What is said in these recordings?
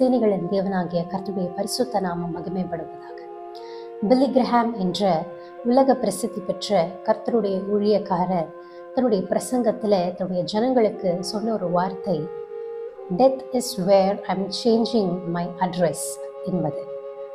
சேனைகளின் தேவனாகிய கர்த்தருடைய பரிசுத்த நாமம் மகிமைப்படுவதாக பில்லி கிரஹாம் என்ற உலக பிரசித்தி பெற்ற கர்த்தருடைய ஊழியக்காரர் தன்னுடைய பிரசங்கத்தில் தன்னுடைய ஜனங்களுக்கு சொன்ன ஒரு வார்த்தை death is where I'm changing my address என்பது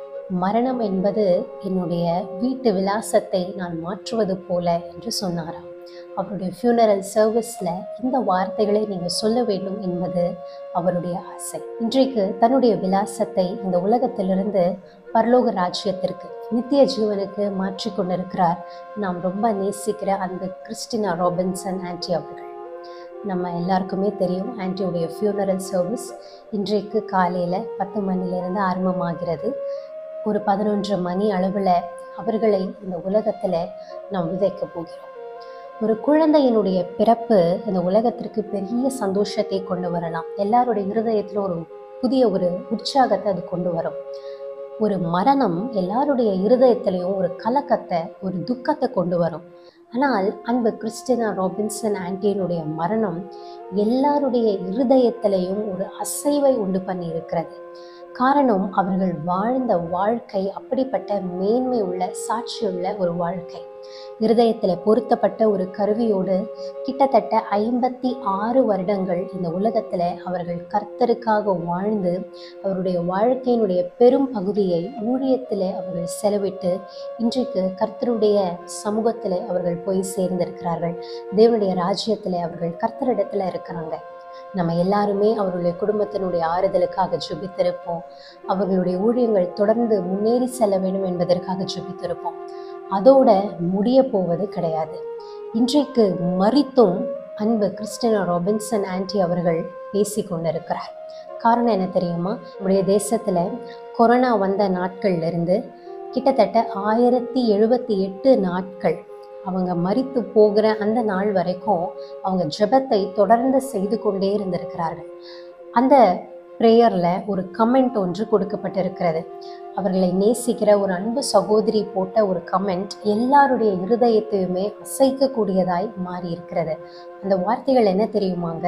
மரணம் என்பது என்னுடைய வீட்டு விலாசத்தை நான் மாற்றுவது போல என்று சொன்னாராம் அவருடைய ஃபியூனரல் சர்வீஸில் இந்த வார்த்தைகளை நீங்கள் சொல்ல வேண்டும் என்பது அவருடைய ஆசை இன்றைக்கு தன்னுடைய விலாசத்தை இந்த உலகத்திலிருந்து பரலோக ராஜ்யத்திற்கு நித்திய ஜீவனுக்கு மாற்றி கொண்டிருக்கிறார் நாம் ரொம்ப நேசிக்கிற அந்த கிறிஸ்டினா ராபின்சன் ஆன்டி அவர்கள் நம்ம எல்லாருக்குமே தெரியும் ஆன்டியுடைய ஃபியூனரல் சர்வீஸ் இன்றைக்கு காலையில் பத்து மணிலேருந்து ஆரம்பமாகிறது ஒரு பதினொன்று மணி அளவில் அவர்களை இந்த உலகத்தில் நாம் விதைக்க போகிறோம் ஒரு குழந்தையினுடைய பிறப்பு இந்த உலகத்திற்கு பெரிய சந்தோஷத்தை கொண்டு வரலாம் எல்லாருடைய இருதயத்திலும் ஒரு புதிய ஒரு உற்சாகத்தை அது கொண்டு வரும் ஒரு மரணம் எல்லாருடைய இருதயத்திலையும் ஒரு கலக்கத்தை ஒரு துக்கத்தை கொண்டு வரும் ஆனால் அன்பு கிறிஸ்டினா ராபின்சன் ஆன்டியினுடைய மரணம் எல்லாருடைய இருதயத்திலையும் ஒரு அசைவை உண்டு பண்ணி இருக்கிறது காரணம் அவர்கள் வாழ்ந்த வாழ்க்கை அப்படிப்பட்ட மேன்மை உள்ள சாட்சியுள்ள ஒரு வாழ்க்கை இருதயத்தில் பொருத்தப்பட்ட ஒரு கருவியோடு கிட்டத்தட்ட ஐம்பத்தி ஆறு வருடங்கள் இந்த உலகத்தில் அவர்கள் கர்த்தருக்காக வாழ்ந்து அவருடைய வாழ்க்கையினுடைய பெரும் பகுதியை ஊழியத்தில் அவர்கள் செலவிட்டு இன்றைக்கு கர்த்தருடைய சமூகத்தில் அவர்கள் போய் சேர்ந்திருக்கிறார்கள் தேவனுடைய ராஜ்யத்தில் அவர்கள் கர்த்தரிடத்தில் இருக்கிறாங்க நம்ம எல்லாருமே அவருடைய குடும்பத்தினுடைய ஆறுதலுக்காக ஜெபித்திருப்போம் அவர்களுடைய ஊழியங்கள் தொடர்ந்து முன்னேறி செல்ல வேண்டும் என்பதற்காக ஜெபித்திருப்போம் அதோட முடிய போவது கிடையாது இன்றைக்கு மறித்தும் அன்பு கிறிஸ்டினா ராபின்சன் ஆன்டி அவர்கள் பேசி கொண்டிருக்கிறார் காரணம் என்ன தெரியுமா நம்முடைய தேசத்தில் கொரோனா வந்த நாட்கள்ல இருந்து கிட்டத்தட்ட ஆயிரத்தி எழுபத்தி எட்டு நாட்கள் அவங்க மறித்து போகிற அந்த நாள் வரைக்கும் அவங்க ஜெபத்தை தொடர்ந்து செய்து கொண்டே இருந்திருக்கிறார்கள் அந்த ப்ரேயரில் ஒரு கமெண்ட் ஒன்று கொடுக்கப்பட்டிருக்கிறது அவர்களை நேசிக்கிற ஒரு அன்பு சகோதரி போட்ட ஒரு கமெண்ட் எல்லாருடைய இருதயத்தையுமே அசைக்கக்கூடியதாய் மாறி இருக்கிறது அந்த வார்த்தைகள் என்ன தெரியுமாங்க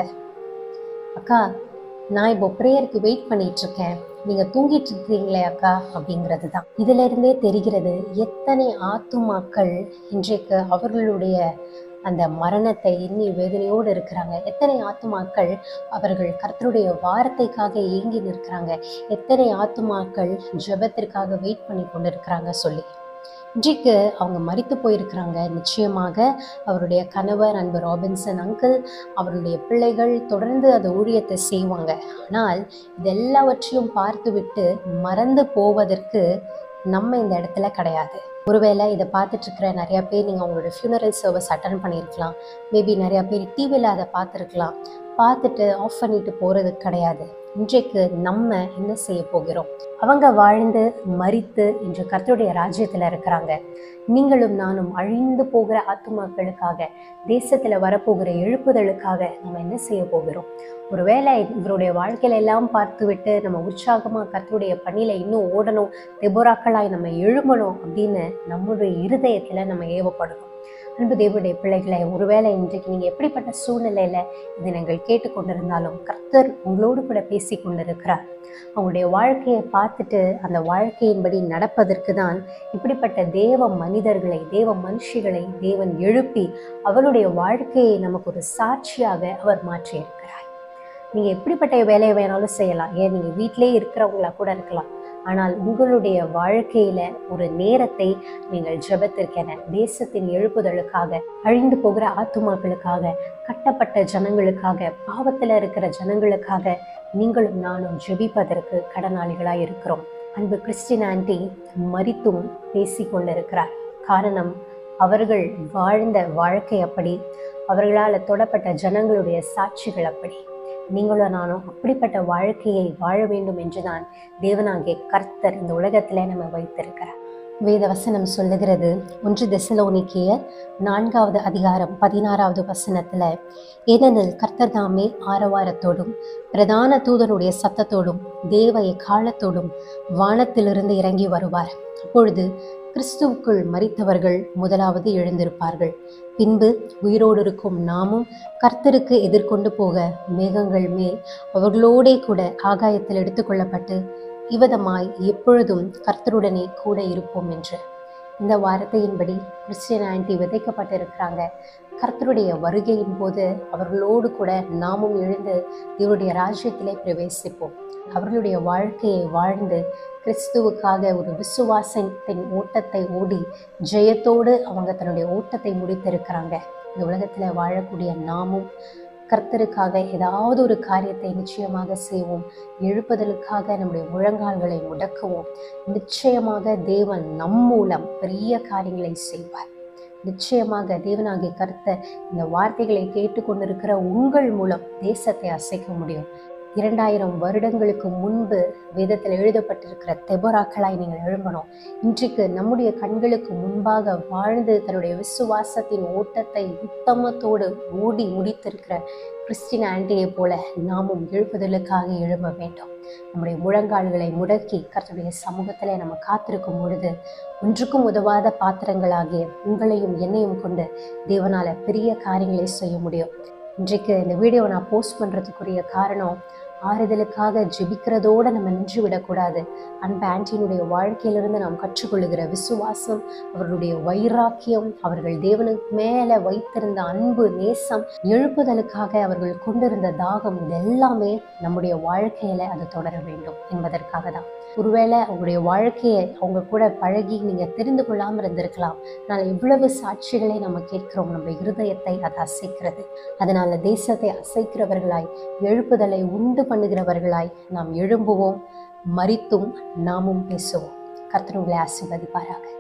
அக்கா நான் இப்போ ப்ரேயருக்கு வெயிட் பண்ணிட்டு இருக்கேன் நீங்க தூங்கிட்டு இருக்கீங்களே அக்கா அப்படிங்கிறது தான் இதுல இருந்தே தெரிகிறது எத்தனை ஆத்துமாக்கள் இன்றைக்கு அவர்களுடைய அந்த மரணத்தை எண்ணி வேதனையோடு இருக்கிறாங்க எத்தனை ஆத்துமாக்கள் அவர்கள் கர்த்தருடைய வார்த்தைக்காக ஏங்கி நிற்கிறாங்க எத்தனை ஆத்துமாக்கள் ஜெபத்திற்காக வெயிட் பண்ணி கொண்டு இருக்கிறாங்க சொல்லி இன்றைக்கு அவங்க மறித்து போயிருக்கிறாங்க நிச்சயமாக அவருடைய கணவர் அன்பு ராபின்சன் அங்கிள் அவருடைய பிள்ளைகள் தொடர்ந்து அந்த ஊழியத்தை செய்வாங்க ஆனால் இதெல்லாவற்றையும் பார்த்துவிட்டு மறந்து போவதற்கு நம்ம இந்த இடத்துல கிடையாது ஒருவேளை இதை பார்த்துட்டு இருக்கிற நிறைய பேர் நீங்கள் உங்களோட ஃபியூனரல் சர்வீஸ் அட்டன் பண்ணியிருக்கலாம் மேபி நிறையா பேர் டிவியில் அதை பார்த்துருக்கலாம் பார்த்துட்டு ஆஃப் பண்ணிட்டு போகிறது கிடையாது இன்றைக்கு நம்ம என்ன செய்ய போகிறோம் அவங்க வாழ்ந்து மறித்து இன்று கர்த்தருடைய ராஜ்யத்தில் இருக்கிறாங்க நீங்களும் நானும் அழிந்து போகிற ஆத்துமாக்களுக்காக தேசத்தில் வரப்போகிற எழுப்புதலுக்காக நம்ம என்ன செய்ய போகிறோம் ஒருவேளை இவருடைய வாழ்க்கையில எல்லாம் பார்த்து விட்டு நம்ம உற்சாகமாக கர்த்தருடைய பணியில இன்னும் ஓடணும் தெபோராக்களாய் நம்ம எழுமணும் அப்படின்னு நம்மளுடைய இருதயத்தில் நம்ம ஏவப்படணும் அன்பு தேவனுடைய பிள்ளைகளை ஒருவேளை இன்றைக்கு நீங்கள் எப்படிப்பட்ட சூழ்நிலையில் இதை நீங்கள் கேட்டுக்கொண்டிருந்தாலும் கர்த்தர் உங்களோடு கூட பேசி கொண்டிருக்கிறார் அவங்களுடைய வாழ்க்கையை பார்த்துட்டு அந்த வாழ்க்கையின்படி நடப்பதற்கு தான் இப்படிப்பட்ட தேவ மனிதர்களை தேவ மனுஷிகளை தேவன் எழுப்பி அவளுடைய வாழ்க்கையை நமக்கு ஒரு சாட்சியாக அவர் மாற்றியிருக்கிறார் நீங்கள் எப்படிப்பட்ட வேலையை வேணாலும் செய்யலாம் ஏன் நீங்கள் வீட்டிலே இருக்கிறவங்களா கூட இருக்கலாம் ஆனால் உங்களுடைய வாழ்க்கையில ஒரு நேரத்தை நீங்கள் ஜெபத்திற்கென தேசத்தின் எழுப்புதலுக்காக அழிந்து போகிற ஆத்துமாக்களுக்காக கட்டப்பட்ட ஜனங்களுக்காக பாவத்தில் இருக்கிற ஜனங்களுக்காக நீங்களும் நானும் ஜெபிப்பதற்கு கடனாளிகளாய் இருக்கிறோம் அன்பு கிறிஸ்டின் ஆண்டி மறித்தும் பேசி கொண்டிருக்கிறார் காரணம் அவர்கள் வாழ்ந்த வாழ்க்கை அப்படி அவர்களால் தொடப்பட்ட ஜனங்களுடைய சாட்சிகள் அப்படி நீங்களும் நானும் அப்படிப்பட்ட வாழ்க்கையை வாழ வேண்டும் என்றுதான் தேவனாகிய கர்த்தர் இந்த உலகத்தில் நம்ம வைத்திருக்கிறார் வேத வசனம் சொல்லுகிறது ஒன்று தெசலோனிக்கேயர் நான்காவது அதிகாரம் பதினாறாவது வசனத்துல ஏனெனில் கர்த்தர் தாமே ஆரவாரத்தோடும் பிரதான தூதனுடைய சத்தத்தோடும் தேவ எக்காலத்தோடும் வானத்திலிருந்து இறங்கி வருவார் அப்பொழுது கிறிஸ்துவுக்குள் மரித்தவர்கள் முதலாவது எழுந்திருப்பார்கள் பின்பு உயிரோடு இருக்கும் நாமும் கர்த்தருக்கு எதிர்கொண்டு போக மேகங்கள் மேல் அவர்களோடே கூட ஆகாயத்தில் எடுத்துக்கொள்ளப்பட்டு இவ்விதமாய் எப்பொழுதும் கர்த்தருடனே கூட இருப்போம் என்று இந்த வார்த்தையின்படி கிறிஸ்டியன் ஆன்டி விதைக்கப்பட்டிருக்கிறாங்க கர்த்தருடைய வருகையின் போது அவர்களோடு கூட நாமும் எழுந்து இவருடைய ராஜ்யத்திலே பிரவேசிப்போம் அவர்களுடைய வாழ்க்கையை வாழ்ந்து கிறிஸ்துவுக்காக ஒரு விசுவாசத்தின் ஓட்டத்தை ஓடி ஜெயத்தோடு அவங்க தன்னுடைய ஓட்டத்தை முடித்திருக்கிறாங்க இந்த உலகத்தில் வாழக்கூடிய நாமும் கர்த்தருக்காக ஏதாவது ஒரு காரியத்தை நிச்சயமாக செய்வோம் எழுப்புதலுக்காக நம்முடைய முழங்கால்களை முடக்குவோம் நிச்சயமாக தேவன் நம் மூலம் பெரிய காரியங்களை செய்வார் நிச்சயமாக தேவனாகிய கர்த்தர் இந்த வார்த்தைகளை கேட்டுக்கொண்டிருக்கிற உங்கள் மூலம் தேசத்தை அசைக்க முடியும் இரண்டாயிரம் வருடங்களுக்கு முன்பு வேதத்தில் எழுதப்பட்டிருக்கிற தெபராக்களாய் நீங்கள் எழும்பணும் இன்றைக்கு நம்முடைய கண்களுக்கு முன்பாக வாழ்ந்து தன்னுடைய விசுவாசத்தின் ஓட்டத்தை உத்தமத்தோடு ஓடி முடித்திருக்கிற கிறிஸ்டின் ஆண்டியை போல நாமும் எழுப்புதலுக்காக எழும்ப வேண்டும் நம்முடைய முழங்கால்களை முடக்கி கர்த்தருடைய சமூகத்திலே நம்ம காத்திருக்கும் பொழுது ஒன்றுக்கும் உதவாத பாத்திரங்களாகிய உங்களையும் என்னையும் கொண்டு தேவனால பெரிய காரியங்களை செய்ய முடியும் இன்றைக்கு இந்த வீடியோவை நான் போஸ்ட் பண்ணுறதுக்குரிய காரணம் ஆறுதலுக்காக ஜெபிக்கிறதோடு நம்ம நின்று விடக்கூடாது அன்பு ஆண்டியினுடைய வாழ்க்கையிலிருந்து நாம் கற்றுக்கொள்ளுகிற விசுவாசம் அவர்களுடைய வைராக்கியம் அவர்கள் தேவனுக்கு மேலே வைத்திருந்த அன்பு நேசம் எழுப்புதலுக்காக அவர்கள் கொண்டிருந்த தாகம் இது எல்லாமே நம்முடைய வாழ்க்கையில அது தொடர வேண்டும் என்பதற்காக தான் ஒருவேளை அவங்களுடைய வாழ்க்கையை அவங்க கூட பழகி நீங்க தெரிந்து கொள்ளாமல் இருந்திருக்கலாம் ஆனால் இவ்வளவு சாட்சிகளை நம்ம கேட்கிறோம் நம்ம இருதயத்தை அது அசைக்கிறது அதனால தேசத்தை அசைக்கிறவர்களாய் எழுப்புதலை உண்டு பண்ணுகிறவர்களாய் நாம் எழும்புவோம் மறித்தும் நாமும் பேசுவோம் கர்த்தர் உங்களை ஆசீர்வதிப்பாராக